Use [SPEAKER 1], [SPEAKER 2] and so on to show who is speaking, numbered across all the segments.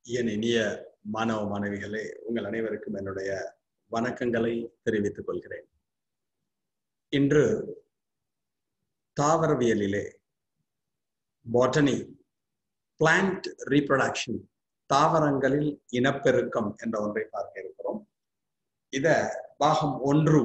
[SPEAKER 1] என் இனிய மாணவ மாணவிகளே உங்கள் அனைவருக்கும் என்னுடைய வணக்கங்களை தெரிவித்துக் கொள்கிறேன் இன்று தாவரவியலிலே பாட்டனி பிளான்ட் ரீப்ரொடக்ஷன் தாவரங்களில் இனப்பெருக்கம் என்ற ஒன்றை பார்க்க இருக்கிறோம் இத பாகம் ஒன்று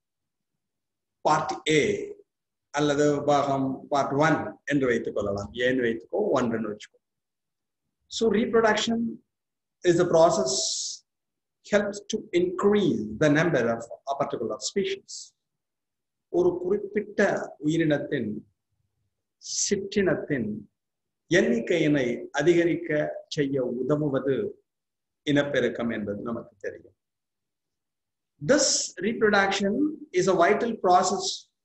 [SPEAKER 1] பார்ட் ஏ அல்லது பாகம் பார்ட் ஒன் என்று வைத்துக் கொள்ளலாம் ஏன்னு வைத்துக்கோ ஒன்றுன்னு வச்சுக்கோ So reproduction is a process helps to increase the number of a particular species. ஒரு குறிப்பிட்ட உயிரினத்தின் சிற்றினத்தின் எண்ணிக்கையினை அதிகரிக்க செய்ய உதவுவது இனப்பெருக்கம் என்பது நமக்கு தெரியும் This reproduction is a vital process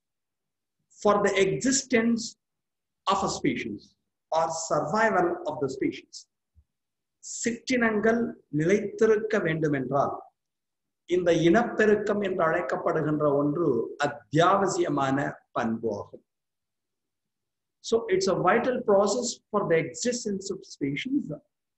[SPEAKER 1] for the existence of a species or survival of the species. சிற்றினங்கள் நிலைத்திருக்க வேண்டும் என்றால் இந்த இனப்பெருக்கம் என்று அழைக்கப்படுகின்ற ஒன்று அத்தியாவசியமான பண்பு ஆகும் So it's a vital process for the existence of species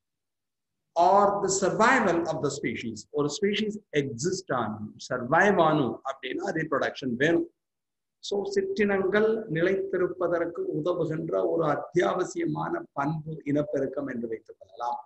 [SPEAKER 1] or the survival of the species. ஒரு species exist ஆனும் survive ஆனும் அப்படின்னா reproduction வேணும் ஸோ சிற்றினங்கள் நிலைத்திருப்பதற்கு உதவுகின்ற ஒரு அத்தியாவசியமான பண்பு இனப்பெருக்கம் என்று வைத்துக் கொள்ளலாம்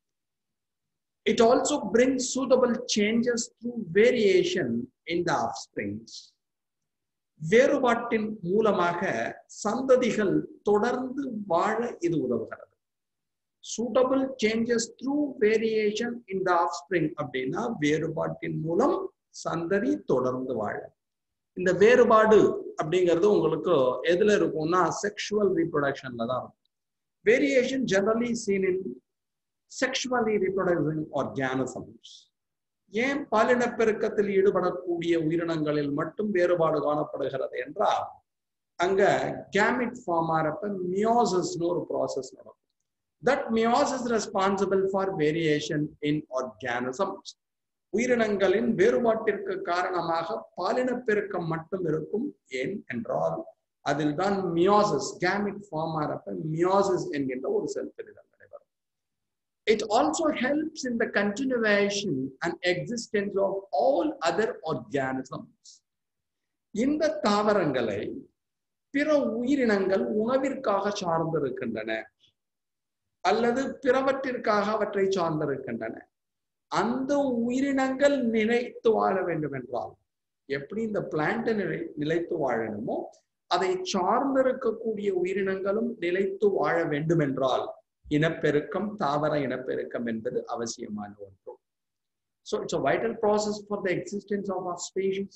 [SPEAKER 1] It also brings suitable changes through variation in the offsprings. வேறுபாட்டின் மூலமாக சந்ததிகள் தொடர்ந்து வாழ இது உதவுகிறது suitable changes through variation in the offspring அப்படின்னா வேறுபாட்டின் மூலம் சந்ததி தொடர்ந்து வாழ இந்த வேறுபாடு அப்படிங்கிறது உங்களுக்கு எதுல இருக்கும்னா செக்ஷுவல் ரீப்ரொடக்ஷன்ல தான் இருக்கும் variation generally seen in sexually reproducing organisms ஏன் பாலினப்பெருக்கத்தில் ஈடுபடக்கூடிய உயிரினங்களில் மட்டும் வேறுபாடு காணப்படுகிறது என்றால் அங்க கேமிட் ஃபார்ம் ஆறப்ப மியோசிஸ்னு ஒரு ப்ராசஸ் நடக்கும் that meiosis responsible for variation in organisms உயிரினங்களின் வேறுபாட்டிற்கு காரணமாக பாலினப்பெருக்கம் மட்டும் இருக்கும் ஏன் என்றால் அதில் தான் மியோசிஸ் கேமிட் ஃபார்ம் ஆறப்ப மியோசிஸ் என்கின்ற ஒரு செல் பெரிதல் நடைபெறும் It also helps in the continuation and existence of all other organisms. இந்த தாவரங்களை பிற உயிரினங்கள் உணவிற்காக சார்ந்திருக்கின்றன அல்லது பிறவற்றிற்காக அவற்றை சார்ந்திருக்கின்றன அந்த உயிரினங்கள் நிலைத்து வாழ வேண்டும் என்றால் எப்படி இந்த பிளான்ட் நிலை நிலைத்து வாழணுமோ அதை சார்ந்திருக்கக்கூடிய உயிரினங்களும் நிலைத்து வாழ வேண்டும் என்றால் இனப்பெருக்கம் தாவர இனப்பெருக்கம் என்பது அவசியமான ஒன்று So it's a vital process for the existence of our species.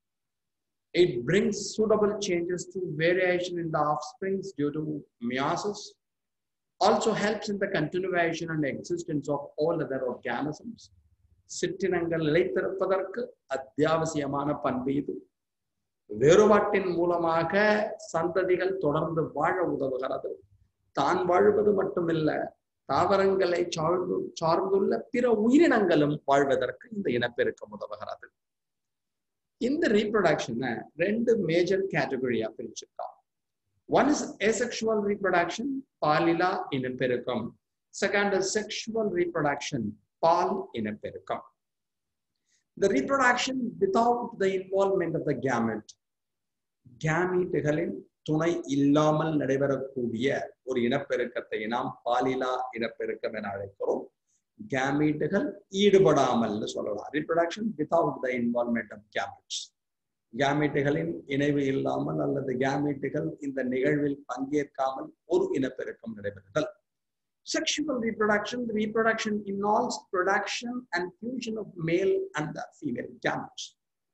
[SPEAKER 1] It brings suitable changes to variation in the offsprings due to meiosis. Also helps in the continuation and existence of all other organisms. சிற்றினங்கள் நிலைத்திருப்பதற்கு அத்தியாவசியமான பண்பு இது வேறுபாட்டின் மூலமாக சந்ததிகள் தொடர்ந்து வாழ உதவுகிறது தான் வாழ்வது மட்டுமில்ல தாவரங்களை சார்ந்து சார்ந்துள்ள பிற உயிரினங்களும் வாழ்வதற்கு இந்த இனப்பெருக்கம் உதவுகிறது இந்த ரீப்ரொடக்ஷனை ரெண்டு மேஜர் கேட்டகரியா பிரிச்சிருக்கான் ஒன் இஸ் ஏசெக்சுவல் ரீப்ரொடக்ஷன் பாலிலா இனப்பெருக்கம் செகண்ட் இஸ் செக்ஷுவல் ரீப்ரொடக்ஷன் பால் இனப்பெருக்கம் The reproduction without the involvement of the gamete, கேமீட்டுகளின் துணை இல்லாமல் நடைபெறக்கூடிய ஒரு இனப்பெருக்கத்தை நாம் பாலிலா இனப்பெருக்கம் என அழைக்கிறோம் கேமீட்டுகள் ஈடுபடாமல் சொல்லலாம் reproduction without the involvement of gametes கேமீட்டுகளின் இணைவு இல்லாமல் அல்லது கேமீட்டுகள் இந்த நிகழ்வில் பங்கேற்காமல் ஒரு இனப்பெருக்கம் நடைபெறுதல் Sexual reproduction, the reproduction involves production and fusion of male and the female gametes.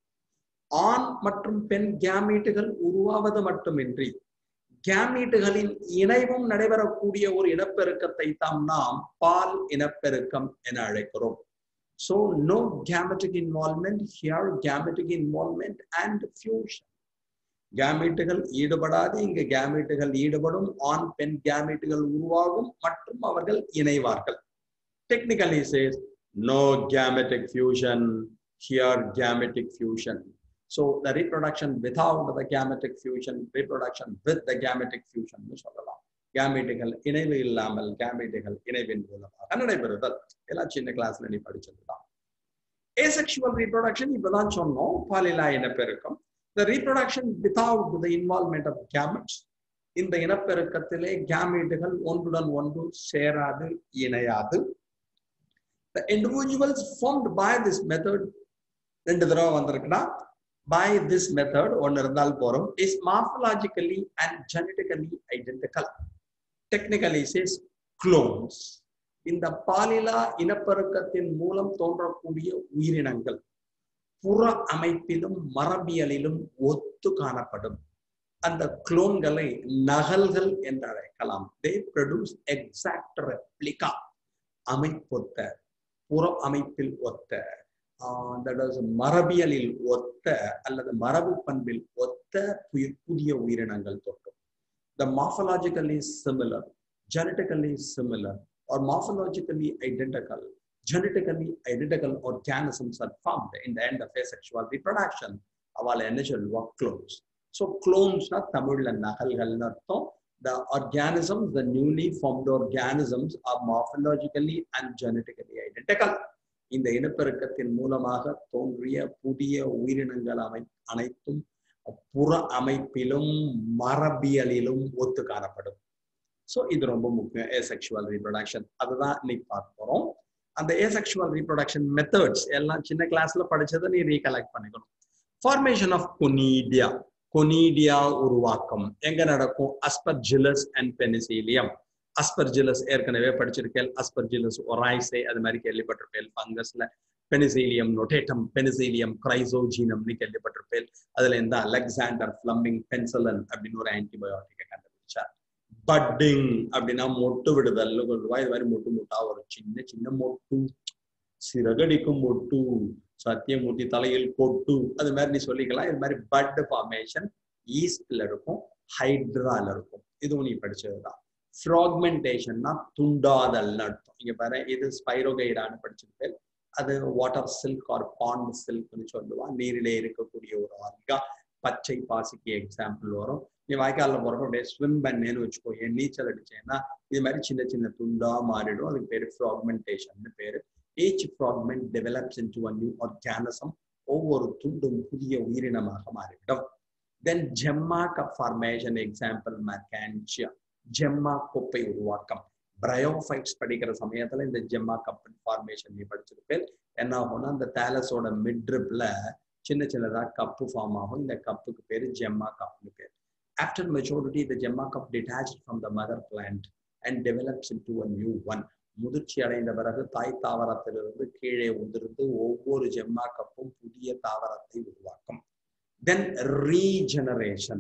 [SPEAKER 1] ஆண் மற்றும் பெண் கேமீட்டுகள் உருவாவது மட்டுமின்றி கேமீட்டுகளின் இணைவும் நடைபெறக்கூடிய ஒரு இனப்பெருக்கத்தை தாம் நாம் பால் இனப்பெருக்கம் என அழைக்கிறோம் So no gametic involvement here, gametic involvement and fusion. கேமீட்டுகள் ஈடுபடாது இங்கு கேமீட்டுகள் ஈடுபடும் ஆண் பெண் கேமீட்டுகள் உருவாகும் மற்றும் அவர்கள் இணைவார்கள் technically says no gametic fusion here gametic fusion So the reproduction without the gametic fusion, reproduction with the gametic fusion சொல்லலாம் கேமீட்டுகள் இணைவு இல்லாமல் கேமீட்டுகள் இணைவின் மூலமாக நடைபெறுதல் எல்லாம் சின்ன கிளாஸ்ல நீ படிச்சதுதான் asexual reproduction இப்பதான் சொன்னோம் பாலிலா இனப்பெருக்கம் the reproduction without the involvement of gametes இந்த இனப்பெருக்கத்திலே கேமீட்டுகள் ஒன்றுடன் ஒன்று சேராது இணையாது the individuals formed by this method ரெண்டு தடவை வந்திருக்குன்னா by this method ஒன்னு இருந்தால் போறோம் is morphologically and genetically identical technically says clones இந்த பாலிலா இனப்பெருக்கத்தின் மூலம் தோன்றக்கூடிய உயிரினங்கள் புற அமைப்பிலும் மரபியலிலும் ஒத்து காணப்படும் அந்த குளோன்களை நகல்கள் என்று அழைக்கலாம் தே ப்ரொடியூஸ் எக்ஸாக்ட் ரெப்ளிகா அமைப்பொத்த புற அமைப்பில் ஒத்த தட் இஸ் மரபியலில் ஒத்த அல்லது மரபு பண்பில் ஒத்த புதிய உயிரினங்கள் தோன்றும் the morphologically similar genetically similar or morphologically identical, genetically identical organisms are formed in the end of asexual reproduction. அவள் என்ன சொல்லுவா clones. So clonesனா தமிழ்ல நகல்கள்னு அர்த்தம் the organisms, the newly formed organisms are morphologically and genetically identical. இந்த இனப்பெருக்கத்தின் மூலமாக தோன்றிய புதிய உயிரினங்கள் அமை அனைத்தும் புற அமைப்பிலும் மரபியலிலும் ஒத்து காணப்படும் ஸோ இது ரொம்ப முக்கியம் ஏசெக்சுவல் ரீப்ரொடக்ஷன் அதுதான் இன்னைக்கு பார்க்க போறோம் அந்த ஏசெக்சுவல் ரீப்ரொடக்ஷன் மெத்தட்ஸ் எல்லாம் சின்ன கிளாஸ்ல படிச்சதை நீ ரீகலெக்ட் பண்ணிக்கணும் ஃபார்மேஷன் ஆஃப் கொனீடியா கொனீடியா உருவாக்கம் எங்க நடக்கும் அஸ்பர்ஜிலஸ் அண்ட் பெனிசீலியம் அஸ்பர்ஜிலஸ் ஏற்கனவே படிச்சிருக்கேன் அஸ்பர்ஜிலஸ் ஒராய்சே அது மாதிரி கேள்விப்பட்டிருப்பேன் ஃபங்கஸ்ல பெனிசீலியம் நொட்டேட்டம் பெனிசீலியம் கிரைசோஜீனம்னு கேள்விப்பட்டிருப்பேன் அதுல இருந்து அலெக்சாண்டர் பிளம்பிங் பென்சலன் அப்படின்னு ஒரு ஆன்டிபயோட்டிக்கை கண்டுபிடிச்சார் பட்டிங் அப்படின்னா மொட்டு விடுதல் சொல்லுவா இது மாதிரி மொட்டு மொட்டா ஒரு சின்ன சின்ன மொட்டு சிறகடிக்கும் மொட்டு சத்தியமூர்த்தி தலையில் கொட்டு அது மாதிரி நீ சொல்லிக்கலாம் இது மாதிரி பட் ஃபார்மேஷன் ஈஸ்ட்ல இருக்கும் ஹைட்ரால இருக்கும் இதுவும் நீ படிச்சதுதான் ஃப்ராக்மெண்டேஷன்னா துண்டாதல்னு அர்த்தம் இங்க பாரு இது ஸ்பைரோகைடான்னு படிச்சிருப்பேன் அது வாட்டர் சில்க் ஆர் பாண்ட் சில்க்னு சொல்லுவா நீரிலே இருக்கக்கூடிய ஒரு ஆல்கா பச்சை பாசிக்கு எக்ஸாம்பிள் வரும் நீ வாய்க்காலில் போறப்ப அப்படியே ஸ்விம் பண்ணேன்னு வச்சுக்கோ என் நீச்சல் அடிச்சேன்னா இது மாதிரி சின்ன சின்ன துண்டா மாறிடும் அதுக்கு பேரு ஃப்ராக்மெண்டேஷன் பேரு each fragment develops into a new organism ஒவ்வொரு துண்டும் புதிய உயிரினமாக மாறிவிடும் then gemma cup formation example மெக்கான்சியா ஜெம்மா கொப்பை உருவாக்கம் பிரயோஃபைட்ஸ் படிக்கிற சமயத்துல இந்த ஜெம்மா கப் ஃபார்மேஷன் நீ படிச்சிருப்பேன் என்ன ஆகும்னா அந்த தேலஸோட மிட்ரிப்ல சின்ன சின்னதா கப்பு ஃபார்ம் ஆகும் இந்த கப்புக்கு பேரு ஜெம்மா கப்னு பேர் after maturity the gemma cup detach from the mother plant and develops into a new one முதிர்ச்சி அடைந்த பிறகு தாய் தாவரத்திலிருந்து கீழே உதிர்ந்து ஒவ்வொரு ஜெம்மா கப்பும் புதிய தாவரத்தை உருவாக்கும் தென் ரீஜெனரேஷன்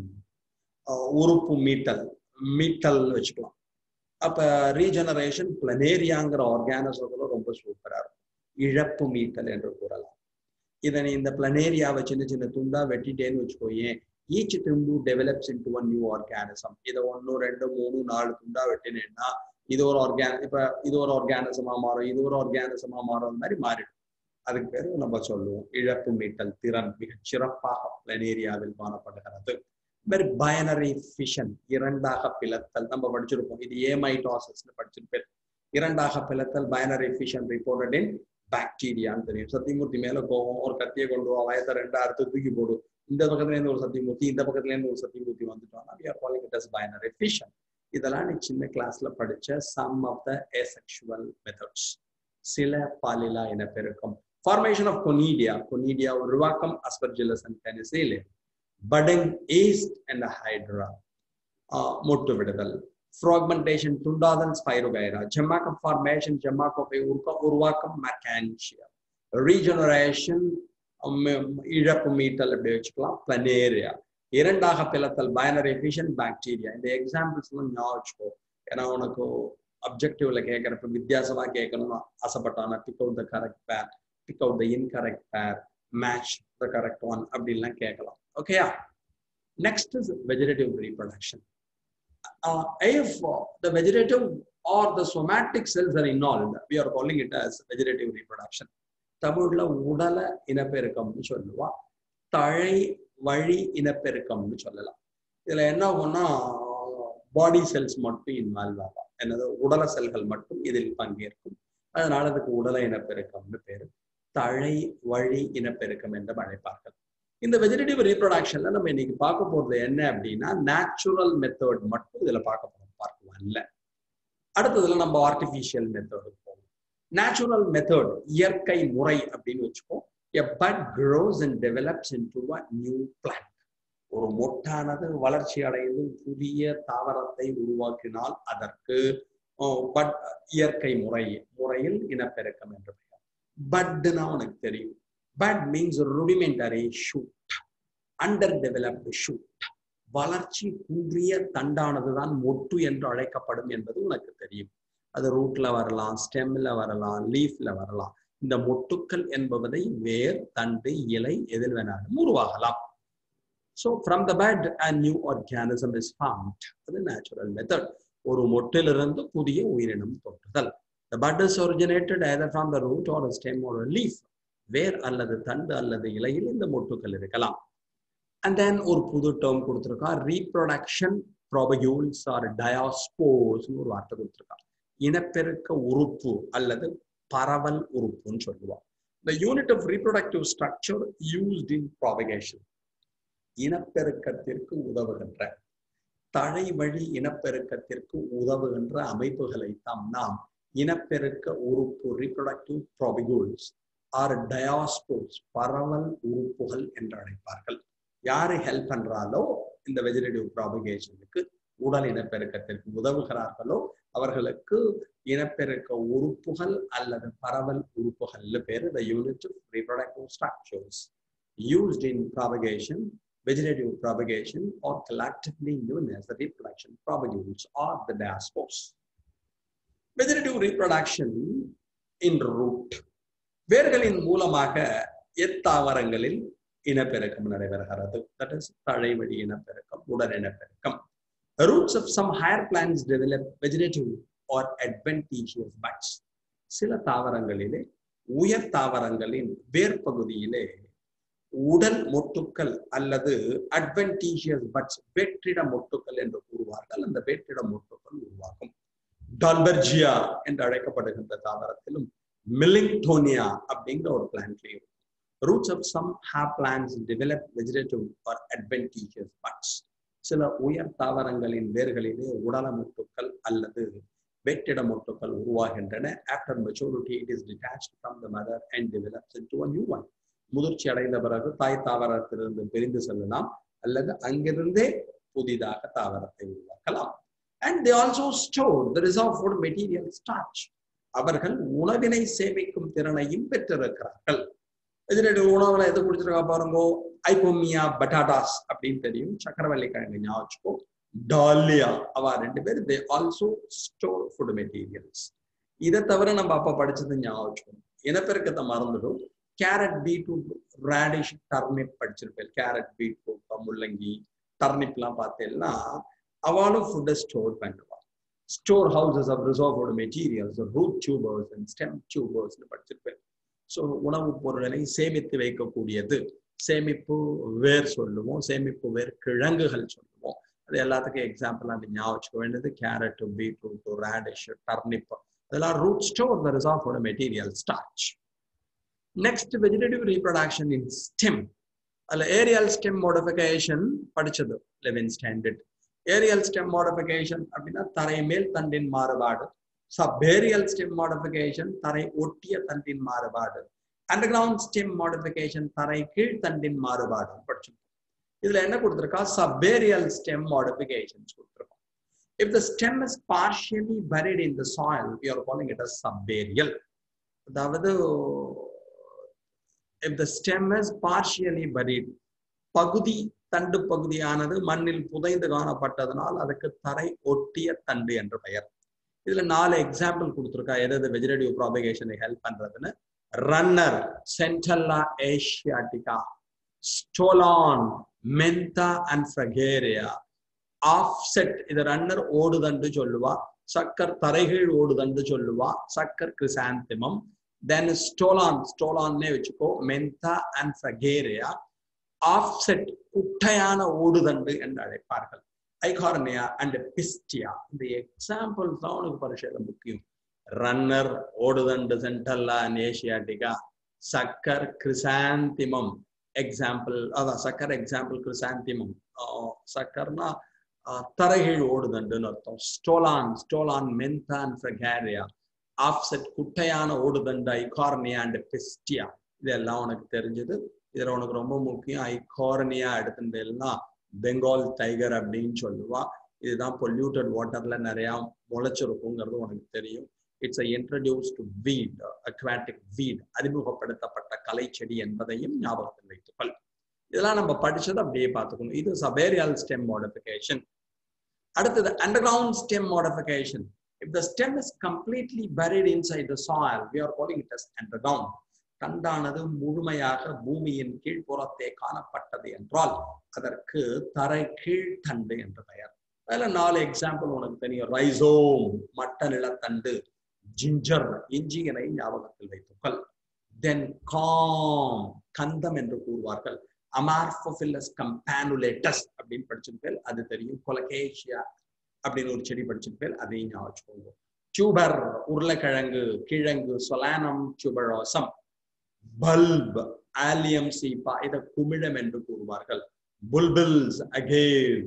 [SPEAKER 1] உறுப்பு மீட்டல் மீட்டல் வச்சுக்கலாம் அப்ப ரீஜெனரேஷன் பிளனேரியாங்கிற ஆர்கானிசத்துல ரொம்ப சூப்பரா இருக்கும் இழப்பு மீட்டல் என்று கூறலாம் இதை நீ இந்த பிளனேரியாவை சின்ன சின்ன துண்டா வெட்டிட்டேன்னு வச்சுக்கோயேன் ஈச் துண்டு develops into one new organism இதை ஒன்று ரெண்டு மூணு நாலு துண்டா வெட்டினேன்னா இது ஒரு ஆர்கான் இப்ப இது ஒரு ஆர்கானிசமா மாறும் இது ஒரு ஆர்கானிசமா மாறும் அந்த மாதிரி மாறிடும் அதுக்கு பேரு நம்ம சொல்லுவோம் இழப்பு மீட்டல் திறன் மிகச் சிறப்பாக பிளனேரியாவில் காணப்படுகிறது மாதிரி பயனரி ஃபிஷன் இரண்டாக பிளத்தல் நம்ம படிச்சிருப்போம் இது ஏமைட்டாசிஸ்னு படிச்சிருப்பேன் இரண்டாக பிளத்தல் பயனரி ஃபிஷன் ரிப்போர்ட்டட் இன் பாக்டீரியான்னு தெரியும் சத்தியமூர்த்தி மேல கோவம் ஒரு கத்தியை கொண்டு வா வயத்தை ரெண்டா அறுத்து தூக்கி போடு இந்த பக்கத்துல இருந்து ஒரு சத்தியமூர்த்தி இந்த பக்கத்துல இருந்து ஒரு சத்தியமூர்த்தி வந்துட்டோம்னா பைனரி ஃபிஷன் இதெல்லாம் நீ சின்ன கிளாஸ்ல படிச்ச some of the asexual methods சில பாலிலா இனப்பெருக்கம் ஃபார்மேஷன் ஆஃப் கொனீடியா கொனீடியா உருவாக்கம் aspergillus and penicillium budding yeast and hydra மொட்டு விடுதல் ஃப்ராக்மெண்டேஷன் துண்டாதல் ஸ்பைரோகைரா ஜெமாக்கம் ஃபார்மேஷன் ஜெமாக்கோப்பை உருவாக்கம் மெக்கான்சியா ரீஜெனரேஷன் இழப்பு மீட்டல் அப்படி வச்சுக்கலாம் பிளனேரியா இரண்டாக பிளத்தல் பைனரி ஃபிஷன் பாக்டீரியா இந்த எக்ஸாம்பிள்ஸ் எல்லாம் ஞாபகம் வச்சுக்கோ ஏன்னா உனக்கு அப்ஜெக்டிவ்ல கேட்கறப்ப வித்தியாசமா கேட்கணும்னு ஆசைப்பட்டானா pick out the correct pair pick out the incorrect pair match the correct one அப்படின்லாம் கேட்கலாம் ஓகேயா next is vegetative reproduction uh, if uh, the vegetative or the somatic cells are involved, we are calling it as vegetative reproduction. தமிழ்ல உடல இனப்பெருக்கம்னு சொல்லுவா தழை வழி இனப்பெருக்கம்னு சொல்லலாம் இதுல என்ன ஆகும்னா பாடி செல்ஸ் மட்டும் இன்வால்வ் ஆகும் என்னது உடல செல்கள் மட்டும் இதில் பங்கேற்கும் அதனால அதுக்கு உடல இனப்பெருக்கம்னு பேரு தழை வழி இனப்பெருக்கம் என்று அழைப்பார்கள் இந்த வெஜிடேட்டிவ் ரீப்ரொடக்ஷன்ல நம்ம இன்னைக்கு பார்க்க போறது என்ன அப்படின்னா நேச்சுரல் மெத்தட் மட்டும் இதுல பார்க்க போறோம் பார்க்க வரல அடுத்ததுல நம்ம ஆர்டிபிஷியல் மெத்தடு போவோம் நேச்சுரல் மெத்தட் இயற்கை முறை அப்படின்னு வச்சுக்கோ a bud grows and develops into a new plant ஒரு மொட்டானது வளர்ச்சி அடைந்து புதிய தாவரத்தை உருவாக்கினால் அதற்கு பட் இயற்கை முறை முறையில் இனப்பெருக்கம் என்று பெயர் பட்னா உனக்கு தெரியும் bud means rudimentary shoot under developed shoot வளர்ச்சி குன்றிய தண்டானதுதான் மொட்டு என்று அழைக்கப்படும் என்பது உனக்கு தெரியும் அது ரூட்ல வரலாம் ஸ்டெம்ல வரலாம் லீஃப்ல வரலாம் இந்த மொட்டுக்கள் என்பதை வேர் தண்டு இலை எதில் வேணாலும் உருவாகலாம் so from the bud a new organism is found அது நேச்சுரல் மெத்தட் ஒரு மொட்டிலிருந்து புதிய உயிரினம் தோற்றுதல் the bud is originated either from the root or a stem or a leaf வேர் அல்லது தண்டு அல்லது இலையில் இந்த மொட்டுக்கள் இருக்கலாம் அண்ட் தென் ஒரு புது டேர்ம் கொடுத்துருக்கா ரீப்ரொடக்ஷன் ப்ராபயூல்ஸ் ஆர் டயாஸ்போஸ்னு ஒரு வார்த்தை கொடுத்துருக்கா இனப்பெருக்க உறுப்பு அல்லது பரவல் உறுப்புன்னு சொல்லுவோம் the unit of reproductive structure used in propagation இனப்பெருக்கத்திற்கு உதவுகின்ற தழை வழி இனப்பெருக்கத்திற்கு உதவுகின்ற அமைப்புகளை தாம் நாம் இனப்பெருக்க உறுப்பு ரீப்ரொடக்டிவ் ப்ராபிகூல்ஸ் ஆர் டயாஸ்போஸ் பரவல் உறுப்புகள் என்று அழைப்பார்கள் யாரு ஹெல்ப் பண்றாலோ இந்த வெஜிடேட்டிவ் ப்ராபிகேஷனுக்கு உடல் இனப்பெருக்கத்திற்கு உதவுகிறார்களோ அவர்களுக்கு இனப்பெருக்க உறுப்புகள் அல்லது பரவல் உறுப்புகள்னு பேரு the unit of reproductive structures used in propagation vegetative propagation or collectively known as the reproduction propagules or the diaspores. Vegetative reproduction in root. வேர்களின் மூலமாக எத்தாவரங்களில் இனப்பெருக்கம் நடைபெறுகிறது தட் இஸ் தழைவழி இனப்பெருக்கம் உடல் இனப்பெருக்கம் roots of some higher plants develop vegetative or adventitious buds சில தாவரங்களிலே உயர் தாவரங்களின் வேர் பகுதியிலே உடல் மொட்டுக்கள் அல்லது அட்வென்டீஷியஸ் பட்ஸ் வெற்றிட மொட்டுக்கள் என்று கூறுவார்கள் அந்த வெற்றிட மொட்டுக்கள் உருவாகும் டால்பர்ஜியா என்று அழைக்கப்படுகின்ற தாவரத்திலும் மிலிங்டோனியா அப்படிங்கிற ஒரு பிளான்ட்லையும் ரூட்ஸ் ஆஃப் சம் ஹா plants develop vegetative or adventitious buds சில உயர் தாவரங்களின் வேர்களிலே உடல மொட்டுக்கள் அல்லது வெற்றிட மொட்டுக்கள் உருவாகின்றன after maturity it is detach from the mother and develops into a new one முதிர்ச்சி அடைந்த பிறகு தாய் தாவரத்திலிருந்து பிரிந்து செல்லலாம் அல்லது அங்கிருந்தே புதிதாக தாவரத்தை உருவாக்கலாம் and they also store the reserve food material starch அவர்கள் உணவினை சேமிக்கும் திறனையும் பெற்றிருக்கிறார்கள் இதனுடைய உணவுல எது குடிச்சிருக்கா பாருங்க ஐபோமியா பட்டாட்டாஸ் அப்படின்னு தெரியும் சக்கரவள்ளி கிழங்கு ஞாபகம் வச்சுக்கோ டாலியா அவ ரெண்டு பேர் they also store food materials இதை தவிர நம்ம அப்ப படிச்சது ஞாபகம் வச்சுக்கணும் இனப்பெருக்கத்தை மறந்துடும் கேரட் பீட்ரூட் ரேடிஷ் டர்னிப் படிச்சிருப்பேன் கேரட் பீட்ரூட் முள்ளங்கி டர்னிப்லாம் பார்த்தேன்னா அவளும் ஃபுட்டை ஸ்டோர் பண்ணுவாள் store houses of reserve food materials root tubers and stem டியூபர்ஸ்னு படிச்சிருப்பேன் ஸோ உணவுப் பொருட்களை சேமித்து வைக்கக்கூடியது சேமிப்பு வேர் சொல்லுவோம் சேமிப்பு வேர் கிழங்குகள் சொல்லுவோம் அது எல்லாத்துக்கும் எக்ஸாம்பிள் அது ஞாபகம் வச்சுக்க வேண்டியது கேரட் பீட்ரூட் ரேடிஷ் டர்னிப் அதெல்லாம் root store the reserve food material starch next vegetative reproduction in stem அதுல ஏரியல் ஸ்டெம் மாடிஃபிகேஷன் படிச்சது eleven standard aerial stem modification அப்படின்னா தரை மேல் தண்டின் மாறுபாடு சப்பேரியல் ஸ்டெம் மாடிஃபிகேஷன் தரை ஒட்டிய தண்டின் மாறுபாடு அண்டர்கிரவுண்ட் ஸ்டெம் மாடிஃபிகேஷன் தரை கீழ் தண்டின் மாறுபாடு படிச்சிருக்கோம் இதுல என்ன கொடுத்திருக்கா சப்பேரியல் ஸ்டெம் மாடிஃபிகேஷன்ஸ் கொடுத்திருக்கோம் if the stem is partially buried in the soil we are calling it as subbarial அதாவது if the stem is partially buried பகுதி தண்டு பகுதியானது மண்ணில் புதைந்து காணப்பட்டதனால் அதுக்கு தரை ஒட்டிய தண்டு என்று பெயர் இதுல நாலு எக்ஸாம்பிள் கொடுத்துருக்கா எது வெஜிடேட்டிவ் ப்ராபகேஷனை ஹெல்ப் பண்றதுன்னு runner centella asiatica stolon mentha and fragaria offset இது ரன்னர் ஓடுதண்டு சொல்லுவா சக்கர் தரைகீழ் ஓடுதண்டு சொல்லுவா சக்கர் கிரிசாந்திமம் தென் ஸ்டோலான் ஸ்டோலான்னே வச்சுக்கோ மென்தா அண்ட் ஃப்ரகேரியா ஆஃப்செட் குட்டையான ஓடுதண்டு என்று அழைப்பார்கள் ஐகார்னியா அண்ட் பிஸ்டியா இந்த எக்ஸாம்பிள்ஸ் தான் உனக்கு பரிசையில முக்கியம் ரன்னர் ஓடுதண்டு சென்டல்லா ஏசியாட்டிகா சக்கர் கிரிசாந்திமம் எக்ஸாம்பிள் அதான் சக்கர் எக்ஸாம்பிள் கிரிசாந்திமம் சக்கர்னா தரைகீழ் ஓடுதண்டுன்னு அர்த்தம் ஸ்டோலான் ஸ்டோலான் மென்தான் ஃப்ரெகாரியா ஆஃப்செட் குட்டையான ஓடுதண்டு ஐகார்னியா அண்ட் பிஸ்டியா இதெல்லாம் உனக்கு தெரிஞ்சது இதுல உனக்கு ரொம்ப முக்கியம் ஐகார்னியா எடுத்துட்டேன்னா பெங்கால் டைகர் அப்படின்னு சொல்லுவா இதுதான் பொல்யூட்டட் வாட்டர்ல நிறைய முளைச்சிருக்குங்கிறது உனக்கு தெரியும் இட்ஸ் இன்ட்ரடியூஸ்டு வீட் அக்வாட்டிக் வீட் அறிமுகப்படுத்தப்பட்ட கலை செடி என்பதையும் ஞாபகத்தில் வைத்துக்கொள் இதெல்லாம் நம்ம படிச்சதை அப்படியே பார்த்துக்கணும் இது சபேரியல் ஸ்டெம் மாடிஃபிகேஷன் அடுத்தது underground stem modification if the stem is completely buried inside the soil we are calling it as underground தண்டானது முழுமையாக பூமியின் கீழ்ப்புறத்தே காணப்பட்டது என்றால் அதற்கு தரை கீழ் தண்டு என்று பெயர் அதுல நாலு எக்ஸாம்பிள் உனக்கு தெரியும் ரைசோம் மட்ட நிலத்தண்டு ஜிஞ்சர் இஞ்சியனை ஞாபகத்தில் வைத்துக்கள் தென் காம் கந்தம் என்று கூறுவார்கள் அமார்போபில்லஸ் கம்பானுலேட்டஸ் அப்படின்னு படிச்சிருப்பேன் அது தெரியும் கொலகேஷியா அப்படின்னு ஒரு செடி படிச்சிருப்பேன் அதையும் ஞாபகம் வச்சுக்கோங்க டியூபர் உருளைக்கிழங்கு கிழங்கு சொலானம் டியூபரோசம் பல்ப் ஆலியம் சீப்பா இதை குமிழம் என்று கூறுவார்கள் புல்பில்ஸ் அகேவ்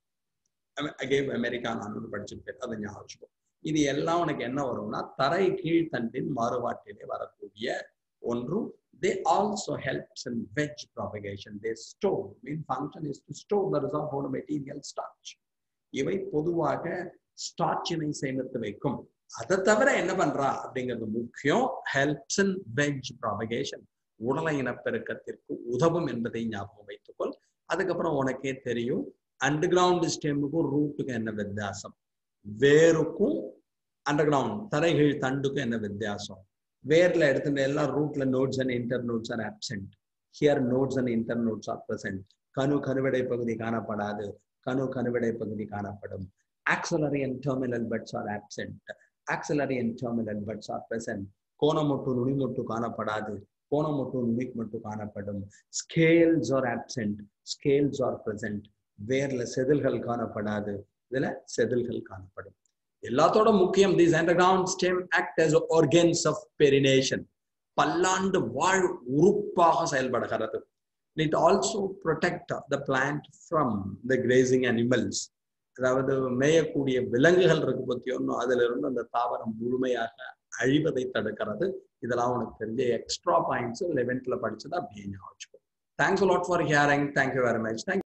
[SPEAKER 1] அகேவ் அமெரிக்கா நான் படிச்சிருப்பேன் அதை ஞாபகம் வச்சுக்கோ இது எல்லாம் உனக்கு என்ன வரும்னா தரை கீழ்த்தண்டின் மாறுபாட்டிலே வரக்கூடிய ஒன்றும் they also helps in veg propagation they store main function is to store the result of material starch இவை பொதுவாக ஸ்டார்ச்சினை சேமித்து வைக்கும் அதை தவிர என்ன பண்றா அப்படிங்கிறது முக்கியம் ஹெல்ப்ஸ் இன் வெஜ் ப்ராபகேஷன் உடல இனப்பெருக்கத்திற்கு உதவும் என்பதை ஞாபகம் வைத்துக்கொள் அதுக்கப்புறம் உனக்கே தெரியும் அண்டர் கிரவுண்ட் ஸ்டெம்முக்கும் ரூட்டுக்கும் என்ன வித்தியாசம் வேருக்கும் அண்டர் கிரவுண்ட் தரைகீழ் தண்டுக்கும் என்ன வித்தியாசம் வேர்ல எடுத்துட்டு எல்லாம் ரூட்ல nodes and internodes are absent here nodes and internodes are present கணு கணுவிடை பகுதி காணப்படாது கணு கணுவிடை பகுதி காணப்படும் axillary and terminal buds are absent axillary and terminal buds are present கோணமொட்டு நுனிமொட்டு காணப்படாது கோணமொட்டு நுனிமொட்டு காணப்படும் scales are absent scales are present வேர்ல செதில்கள் காணப்படாது இதுல செதில்கள் காணப்படும் எல்லாத்தோட முக்கியம் these underground stem act as organs of perennation பல்லாண்டு வாழ் உறுப்பாக செயல்படுகிறது it also protect the plant from the grazing animals அதாவது மேயக்கூடிய விலங்குகள் இருக்கு பத்தி ஒன்றும் அதுல இருந்து அந்த தாவரம் முழுமையாக அழிவதை தடுக்கிறது இதெல்லாம் உனக்கு தெரிஞ்ச எக்ஸ்ட்ரா பாயிண்ட்ஸ் லெவன்த்ல படிச்சது அப்படியே ஞாபகம் thanks lot for hearing thank you very much thank